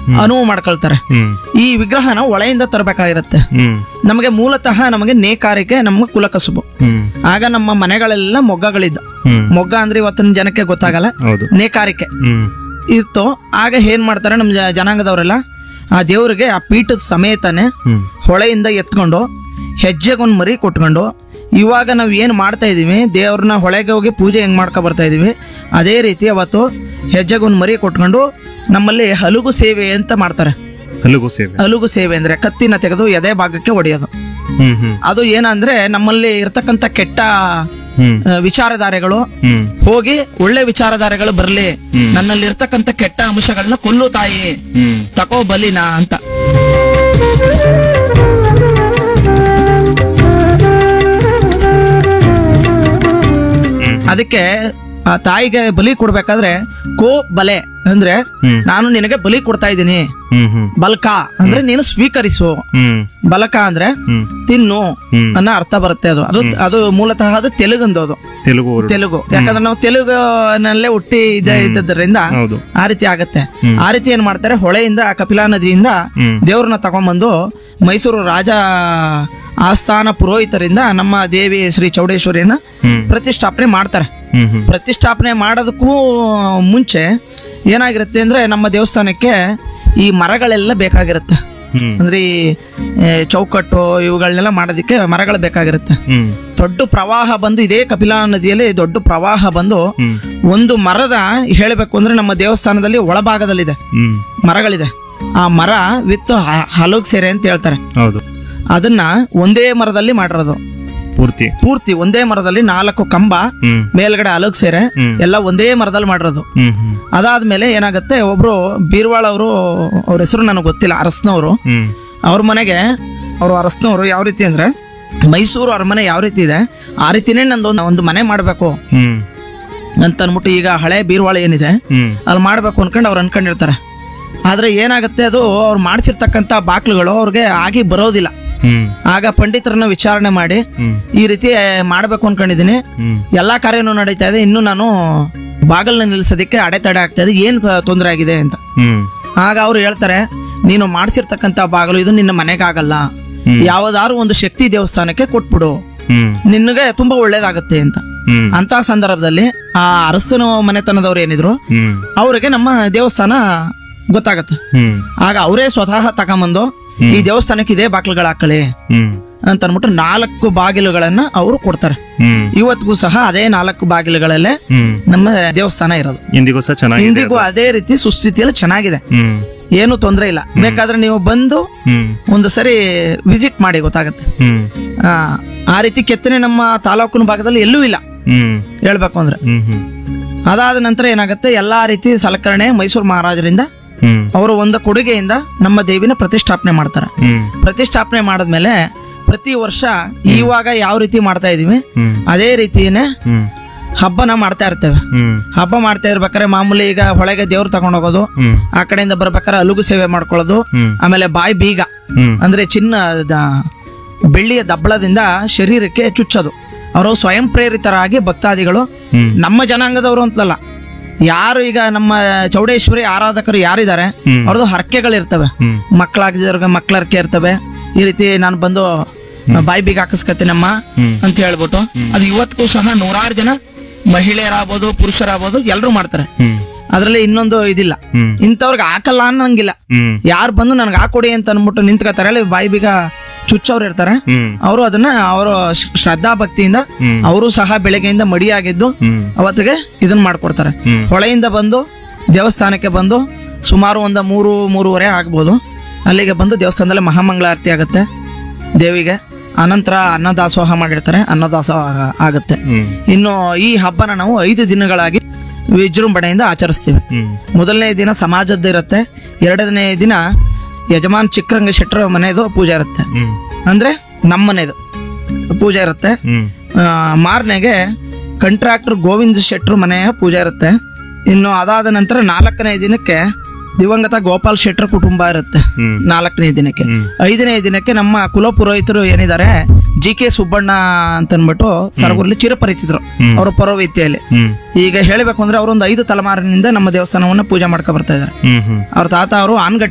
ಅನುವು ಮಾಡ್ಕೊಳ್ತಾರೆ ಹ್ಮ್ ಈ ವಿಗ್ರಹನ ಒಳೆಯಿಂದ ತರಬೇಕಾಗಿರುತ್ತೆ ಹ್ಮ್ ನಮಗೆ ಮೂಲತಃ ನಮಗೆ ನೇಕಾರಿಕೆ ನಮ್ಮ ಕುಲಕಸುಬು ಹ್ಮ್ ಆಗ ನಮ್ಮ ಮನೆಗಳೆಲ್ಲ ಮೊಗ್ಗಗಳಿದ್ದ ಹ್ಮ್ ಮೊಗ್ಗ ಅಂದ್ರೆ ಇವತ್ತಿನ ಜನಕ್ಕೆ ಗೊತ್ತಾಗಲ್ಲ ಹೌದು ನೇಕಾರಿಕೆ ಹ್ಮ್ ಇತ್ತು ಆಗ ಏನ್ ಮಾಡ್ತಾರೆ ನಮ್ಮ ಜ- ಜನಾಂಗದವರೆಲ್ಲ ಆ ದೇವರಿಗೆ ಆ ಪೀಠದ ಸಮೇತನೆ ಹ್ಮ್ ಹೊಳೆಯಿಂದ ಎತ್ಕೊಂಡು ಹೆಜ್ಜೆಗೊಂದು ಮರಿ ಕೊಟ್ಕೊಂಡು ಇವಾಗ ನಾವು ಏನು ಮಾಡ್ತಾ ಇದೀವಿ ದೇವ್ರನ್ನ ಹೊಳೆಗೆ ಹೋಗಿ ಪೂಜೆ ಹೆಂಗ್ ಮಾಡ್ಕೊ ಬರ್ತಾ ಇದೀವಿ ಅದೇ ರೀತಿ ಅವತ್ತು ಹೆಜ್ಜೆಗೊಂದು ಮರಿ ಕೊಟ್ಕೊಂಡು ನಮ್ಮಲ್ಲಿ ಹಲುಗು ಸೇವೆ ಅಂತ ಮಾಡ್ತಾರೆ ಹಲಗು ಸೇವೆ ಹಲುಗು ಸೇವೆ ಅಂದ್ರೆ ಕತ್ತಿನ ತೆಗೆದು ಎದೆ ಭಾಗಕ್ಕೆ ಹೊಡೆಯೋದು ಹ್ಮ್ ಹ್ಮ್ ಅದು ಏನಂದ್ರೆ ನಮ್ಮಲ್ಲಿ ಇರ್ತಕ್ಕಂಥ ಕೆಟ್ಟ ಹ್ಮ್ ಆ, ವಿಚಾರಧಾರೆಗಳು ಹ್ಮ್ ಹೋಗಿ ಒಳ್ಳೆ ವಿಚಾರಧಾರೆಗಳು ಬರಲಿ ನನ್ನಲ್ಲಿ ಇರ್ತಕ್ಕಂಥ ಕೆಟ್ಟ ಅಂಶಗಳನ್ನ ಕೊಲ್ಲು ತಾಯಿ ಹ್ಮ್ ತಕೋ ಬಲಿನ ಅಂತ ಅದಕ್ಕೆ ಆ ತಾಯಿಗೆ ಬಲಿ ಕೊಡ್ಬೇಕಾದ್ರೆ ಕೋ ಬಲೆ ಅಂದ್ರೆ ಹ್ಮ್. ನಾನು ನಿನಗೆ ಬಲಿ ಕೊಡ್ತಾ ಇದ್ದೀನಿ ಹ್ಮ್ ಹ್ಮ್ ಬಲ್ಕ ಅಂದ್ರೆ ನೀನು ಸ್ವೀಕರಿಸು ಹ್ಮ್ ಬಲಕ ಅಂದ್ರೆ ಹ್ಮ್ ತಿನ್ನು ಹ್ಮ್. ಅನ್ನೋ ಅರ್ಥ ಬರುತ್ತೆ ಅದು ಅದು ಅದು ಮೂಲತಃ ಅದು ತೆಲುಗಂದು ಅದು ತೆಲುಗು ಅವರು ತೆಲುಗು ಯಾಕಂದ್ರೆ ನಾವು ತೆಲುಗಿನಲ್ಲೇ ಹುಟ್ಟಿ ಇದ್ದ ಇದ್ದದ್ರಿಂದ ಹೌದು ಆ ರೀತಿ ಆಗತ್ತೆ ಆ ರೀತಿ ಏನ್ ಮಾಡ್ತಾರೆ ಹೊಳೆಯಿಂದ ಆ ಕಪಿಲಾ ನದಿಯಿಂದ ಹ್ಮ್. ದೇವ್ರನ್ನ ತಗೊಂಡ್ಬಂದು ಮೈಸೂರು ರಾಜ ಆಸ್ಥಾನ ಪುರೋಹಿತರಿಂದ ನಮ್ಮ ದೇವಿ ಶ್ರೀ ಚೌಡೇಶ್ವರಿಯನ್ನ ಹ್ಮ್ ಪ್ರತಿಷ್ಠಾಪನೆ ಮಾಡ್ತಾರೆ ಹ್ಮ್ ಹ್ಮ್ ಪ್ರತಿಷ್ಠಾಪನೆ ಮಾಡೋದಕ್ಕೂ ಮುಂಚೆ ಏನಾಗಿರುತ್ತೆ ಅಂದ್ರೆ ನಮ್ಮ ದೇವಸ್ಥಾನಕ್ಕೆ ಈ ಮರಗಳೆಲ್ಲ ಬೇಕಾಗಿರುತ್ತೆ ಹ್ಮ್ ಅಂದ್ರೆ ಈ ಏ, ಚೌಕಟ್ಟು ಇವುಗಳನ್ನೆಲ್ಲ ಮಾಡೋದಕ್ಕೆ ಮರಗಳು ಬೇಕಾಗಿರುತ್ತೆ ಹ್ಮ್ ದೊಡ್ಡ ಪ್ರವಾಹ ಬಂದು ಇದೇ ಕಪಿಲಾ ನದಿಯಲ್ಲಿ ದೊಡ್ಡ ಪ್ರವಾಹ ಬಂದು ಹ್ಮ್ ಒಂದು ಮರದ ಹೇಳಬೇಕು ಅಂದ್ರೆ ನಮ್ಮ ದೇವಸ್ಥಾನದಲ್ಲಿ ಒಳಭಾಗದಲ್ಲಿದೆ ಹ್ಮ್ ಮರಗಳಿದೆ ಆ ಮರ ವಿತ್ ಹಲೋಗ್ ಸೇರೆ ಅಂತ ಹೇಳ್ತಾರೆ ಹೌದು ಅದನ್ನ ಒಂದೇ ಮರದಲ್ಲಿ ಮಾಡಿರೋದು ಪೂರ್ತಿ ಪೂರ್ತಿ ಒಂದೇ ಮರದಲ್ಲಿ ನಾಲ್ಕು ಕಂಬ ಹ್ಮ್ ಮೇಲ್ಗಡೆ ಅಲೋಗ್ ಸೇರೆ ಹ್ಮ್. ಎಲ್ಲ ಒಂದೇ ಮರದಲ್ಲಿ ಮಾಡಿರೋದು ಹ್ಮ್ ಹ್ಮ್ ಅದಾದ್ಮೇಲೆ ಏನಾಗುತ್ತೆ ಒಬ್ರು ಬೀರ್ವಾಳ ಅವರು ಅವ್ರ ಹೆಸರು ನನಗೆ ಗೊತ್ತಿಲ್ಲ ಅರಸ್ನವರು ಹ್ಮ್ ಅವ್ರ ಮನೆಗೆ ಅವರು ಅರಸ್ನವರು ಯಾವ ರೀತಿ ಅಂದ್ರೆ ಮೈಸೂರು ಅರಮನೆ ಯಾವ ರೀತಿ ಇದೆ ಆ ರೀತಿನೇ ನಂದು ಒಂದು- ಒಂದು ಮನೆ ಮಾಡಬೇಕು ಹ್ಮ್ ಅಂತ ಅನ್ಬಿಟ್ಟು ಈಗ ಹಳೆ ಬೀರ್ವಾಳ ಏನಿದೆ ಹ್ಮ್ ಅಲ್ಲಿ ಮಾಡ್ಬೇಕು ಅನ್ಕೊಂಡು ಅವ್ರು ಅನ್ಕೊಂಡಿರ್ತಾರೆ ಆದ್ರೆ ಏನಾಗುತ್ತೆ ಅದು ಅವ್ರು ಮಾಡಿಸಿರ್ತಕ್ಕಂಥ ಬಾಕ್ಲುಗಳು ಅವ್ರಿಗೆ ಆಗಿ ಬರೋದಿಲ್ಲ ಹ್ಮ್ ಆಗ ಪಂಡಿತರನ್ನ ವಿಚಾರಣೆ ಮಾಡಿ ಹ್ಮ್ ಈ ರೀತಿ ಮಾಡ್ಬೇಕು ಅನ್ಕೊಂಡಿದೀನಿ ಹ್ಮ್ ಎಲ್ಲಾ ಕಾರ್ಯನೂ ನಡೀತಾ ಇದೆ ಇನ್ನು ನಾನು ಬಾಗಲ್ನ ನಿಲ್ಸೋದಕ್ಕೆ ಅಡೆತಡೆ ಆಗ್ತಾ ಇದೆ ಏನ್ ತೊಂದರೆ ಆಗಿದೆ ಅಂತ ಹ್ಮ್ ಆಗ ಅವ್ರು ಹೇಳ್ತಾರೆ ನೀನು ಮಾಡಿಸಿರ್ತಕ್ಕಂಥ ಬಾಗಿಲು ಇದು ನಿನ್ನ ಮನೆಗಾಗಲ್ಲ ಹ್ಮ್. ಯಾವ್ದಾದ್ರು ಒಂದು ಶಕ್ತಿ ದೇವಸ್ಥಾನಕ್ಕೆ ಕೊಟ್ಬಿಡು ಹ್ಮ್ ನಿನಗೆ ತುಂಬಾ ಒಳ್ಳೇದಾಗತ್ತೆ ಅಂತ ಹ್ಮ್ ಅಂತ ಸಂದರ್ಭದಲ್ಲಿ ಆ ಅರಸನ ಮನೆತನದವ್ರು ಏನಿದ್ರು ಹ್ಮ್ ಅವ್ರಿಗೆ ನಮ್ಮ ದೇವಸ್ಥಾನ ಗೊತ್ತಾಗತ್ತೆ ಹ್ಮ್ ಆಗ ಅವರೇ ಸ್ವತಃ ತಗೊಂಬಂದು ಈ ದೇವಸ್ಥಾನಕ್ಕೆ ಇದೇ ಬಾಗಿಲುಗಳು ಹಾಕಳಿ ಹ್ಮ್ ಅಂತ ಅನ್ಬಿಟ್ಟು ನಾಲ್ಕು ಬಾಗಿಲುಗಳನ್ನ ಅವರು ಕೊಡ್ತಾರೆ ಹ್ಮ್ ಇವತ್ತಿಗೂ ಸಹ ಅದೇ ನಾಲ್ಕು ಬಾಗಿಲುಗಳಲ್ಲೇ ಹ್ಮ್ ನಮ್ಮ ದೇವಸ್ಥಾನ ಇರೋದು ಇಂದಿಗೂ ಸಹ ಚೆನ್ನಾಗಿದೆ ಇಂದಿಗೂ ಅದೇ ರೀತಿ ಸುಸ್ಥಿತಿಯಲ್ಲಿ ಚೆನ್ನಾಗಿದೆ ಹ್ಮ್ ಏನು ತೊಂದರೆ ಇಲ್ಲ ಬೇಕಾದ್ರೆ ನೀವು ಬಂದು ಹ್ಮ್ ಒಂದು ಸರಿ ವಿಸಿಟ್ ಮಾಡಿ ಗೊತ್ತಾಗತ್ತೆ ಹ್ಮ್ ಆ, ಆ ರೀತಿ ಕೆತ್ತನೆ ನಮ್ಮ ತಾಲೂಕಿನ ಭಾಗದಲ್ಲಿ ಎಲ್ಲೂ ಇಲ್ಲ ಹ್ಮ್ ಹೇಳ್ಬೇಕು ಅಂದ್ರೆ ಹ್ಮ್ ಹ್ಮ್ ಅದಾದ ನಂತರ ಏನಾಗುತ್ತೆ ಎಲ್ಲಾ ರೀತಿ ಸಲಕರಣೆ ಮೈಸೂರು ಮಹಾರಾಜರಿಂದ ಹ್ಮ್ ಅವರು ಒಂದು ಕೊಡುಗೆಯಿಂದ ನಮ್ಮ ದೇವಿನ ಪ್ರತಿಷ್ಠಾಪನೆ ಮಾಡ್ತಾರೆ ಹ್ಮ್ ಪ್ರತಿಷ್ಠಾಪನೆ ಮಾಡಿದ್ಮೇಲೆ ಪ್ರತಿ ವರ್ಷ ಇವಾಗ ಯಾವ ರೀತಿ ಮಾಡ್ತಾ ಇದೀವಿ ಹ್ಮ್ ಅದೇ ರೀತಿಯೇ ಹ್ಮ್ ಹಬ್ಬನ ಮಾಡ್ತಾ ಇರ್ತೇವೆ ಹ್ಮ್ ಹಬ್ಬ ಮಾಡ್ತಾ ಇರ್ಬೇಕಾದ್ರೆ ಮಾಮೂಲಿ ಈಗ ಹೊಳೆಗೆ ದೇವ್ರು ತಗೊಂಡ್ ಹೋಗೋದು ಹ್ಮ್ ಆ ಕಡೆಯಿಂದ ಬರ್ಬೇಕಾದ್ರೆ ಅಲುಗು ಸೇವೆ ಮಾಡ್ಕೊಳ್ಳೋದು ಹ್ಮ್ ಆಮೇಲೆ ಬಾಯಿ ಬೀಗ ಹ್ಮ್ ಅಂದ್ರೆ ಚಿನ್ನ ದ- ಬೆಳ್ಳಿಯ ದಬ್ಬಳದಿಂದ ಶರೀರಕ್ಕೆ ಚುಚ್ಚೋದು ಅವರು ಸ್ವಯಂ ಪ್ರೇರಿತರಾಗಿ ಭಕ್ತಾದಿಗಳು ಹ್ಮ್ ನಮ್ಮ ಜನಾಂಗದವರು ಅಂತಲಲ್ಲ ಯಾರು ಈಗ ನಮ್ಮ ಚೌಡೇಶ್ವರಿ ಆರಾಧಕರು ಯಾರಿದ್ದಾರೆ ಹ್ಮ್. ಅವ್ರದ್ದು ಹರಕೆಗಳಿರ್ತವೆ ಹ್ಮ್ ಮಕ್ಕಳಾಗದಿರೋರ್ಗೆ ಮಕ್ಕಳ ಹರಕೆ ಇರ್ತವೆ ಈ ರೀತಿ ನಾನು ಬಂದು ಬಾಯಿ ಬೀಗ ಹಾಕಿಸ್ಕತ್ತೀನಮ್ಮ ಹ್ಮ್. ಅಂತ ಹೇಳ್ಬಿಟ್ಟು ಅದು ಇವತ್ತಿಗೂ ಸಹ ನೂರಾರು ಜನ ಮಹಿಳೆಯರಾಗ್ಬೋದು ಪುರುಷರಾಗ್ಬೋದು ಎಲ್ಲರೂ ಮಾಡ್ತಾರೆ ಹ್ಮ್ ಅದರಲ್ಲಿ ಇನ್ನೊಂದು ಇದಿಲ್ಲ ಹ್ಮ್ ಇಂಥವ್ರಿಗೆ ಹಾಕಲ್ಲ ಅನ್ನಂಗಿಲ್ಲ ಹ್ಮ್ ಯಾರು ಬಂದು ನನಗೆ ಹಾಕೊಡಿ ಅಂತ ಅನ್ಬಿಟ್ಟು ನಿಂತ್ಕೋತಾರೆ ಅಲ್ಲಿ ಬಾಯಿ ಬೀಗ ಚುಚ್ಚವ್ರು ಇರ್ತಾರೆ ಹ್ಮ್ ಅವರು ಅದನ್ನ ಅವರು ಶ್ರದ್ಧಾ ಭಕ್ತಿಯಿಂದ ಹ್ಮ್. ಅವರು ಸಹ ಬೆಳಗ್ಗೆಯಿಂದ ಮಡಿಯಾಗಿದ್ದು ಹ್ಮ್ ಅವತ್ತಿಗೆ ಇದನ್ನ ಮಾಡ್ಕೊಡ್ತಾರೆ ಹ್ಮ್. ಹೊಳೆಯಿಂದ ಬಂದು ದೇವಸ್ಥಾನಕ್ಕೆ ಬಂದು ಸುಮಾರು ಒಂದು ಮೂರು ಮೂರುವರೆ ಆಗ್ಬೋದು ಅಲ್ಲಿಗೆ ಬಂದು ದೇವಸ್ಥಾನದಲ್ಲಿ ಮಹಾಮಂಗಳಾರತಿ ಆಗುತ್ತೆ ದೇವಿಗೆ ಅನಂತರ ಅನ್ನದಾಸೋಹ ಮಾಡಿರ್ತಾರೆ ಅನ್ನದಾಸೋಹ ಆಗುತ್ತೆ ಹ್ಮ್ ಇನ್ನು ಈ ಹಬ್ಬನ ನಾವು ಐದು ದಿನಗಳಾಗಿ ವಿಜೃಂಭಣೆಯಿಂದ ಆಚರಿಸ್ತೀವಿ ಹ್ಮ್ ಮೊದಲನೇ ದಿನ ಸಮಾಜದ್ದು ಇರುತ್ತೆ ಎರಡನೇ ದಿನ ಯಜಮಾನ್ ಚಿಕ್ಕರಂಗ ಶೆಟ್ಟರ ಮನೆಯದು ಪೂಜೆ ಇರುತ್ತೆ ಹ್ಮ್ ಅಂದ್ರೆ ನಮ್ಮ ಮನೆದು ಪೂಜೆ ಇರುತ್ತೆ ಹ್ಮ್ ಆ, ಮಾರನೆಗೆ ಕಂಟ್ರಾಕ್ಟರ್ ಗೋವಿಂದ ಶೆಟ್ರು ಮನೆಯ ಪೂಜೆ ಇರುತ್ತೆ ಇನ್ನು ಅದಾದ ನಂತರ ನಾಲ್ಕನೇ ದಿನಕ್ಕೆ ದಿವಂಗತ ಗೋಪಾಲ್ ಶೆಟ್ರ ಕುಟುಂಬ ಇರುತ್ತೆ ಹ್ಮ್ ನಾಲ್ಕನೇ ದಿನಕ್ಕೆ ಹ್ಮ್. ಐದನೇ ದಿನಕ್ಕೆ ನಮ್ಮ ಕುಲ ಪುರೋಹಿತರು ಏನಿದ್ದಾರೆ ಜಿ ಕೆ ಸುಬ್ಬಣ್ಣ ಅಂತ ಅನ್ಬಿಟ್ಟು ಸರಗೂರಲ್ಲಿ ಚಿರಪರಿಚಿತರು ಹ್ಮ್. ಅವರ ಪೌರೋಹಿತ್ಯಲ್ಲಿ ಹ್ಮ್ ಈಗ ಹೇಳಬೇಕು ಅಂದ್ರೆ ಅವರೊಂದು ಐದು ತಲೆಮಾರಿನಿಂದ ನಮ್ಮ ದೇವಸ್ಥಾನವನ್ನ ಪೂಜೆ ಮಾಡ್ಕೊ ಬರ್ತಾ ಇದ್ದಾರೆ ಹ್ಮ್ ಹ್ಮ್ ಅವ್ರ ತಾತ ಅವರು ಆನ್ಗಟ್ಟಿ